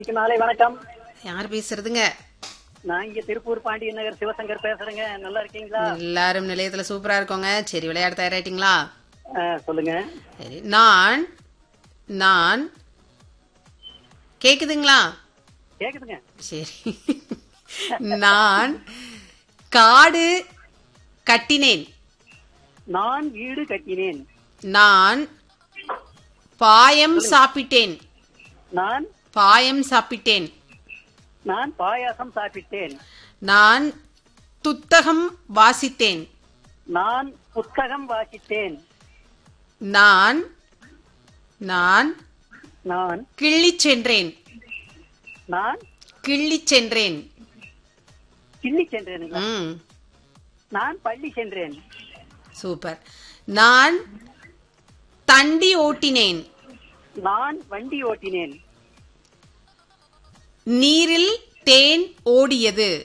இன்னைக்கு மாலை வணக்கம் யார் பேசுறதுங்க நான் இங்க திருப்பூர் பாண்டியன் நகர் சிவசங்கர் பேசுறேங்க நல்லா இருக்கீங்களா எல்லாரும் நிலையத்துல சூப்பரா இருக்கோங்க சரி விளையாட தயாராயிட்டீங்களா ஆ, சொல்லுங்க சரி நான் நான் கேக்குதுங்களா கேக்குதுங்க சரி நான் காடு கட்டினேன் நான் வீடு கட்டினேன் நான் பாயம் சாப்பிட்டேன் நான் பாயம் சாப்பிட்டேன் நான் பாயாசம் சாப்பிட்டேன் நான் துத்தகம் வாசித்தேன் நான் புத்தகம் வாசித்தேன் நான் நான் நான் கிள்ளிச் சென்றேன் நான் கிள்ளிச் சென்றேன் கிள்ளி சென்றேனுங்களா ம் நான் பள்ளி சென்றேன் சூப்பர் நான் தண்டி ஓட்டினேன் நான் வண்டி ஓட்டினேன் நீரில் தேன் ஓடியது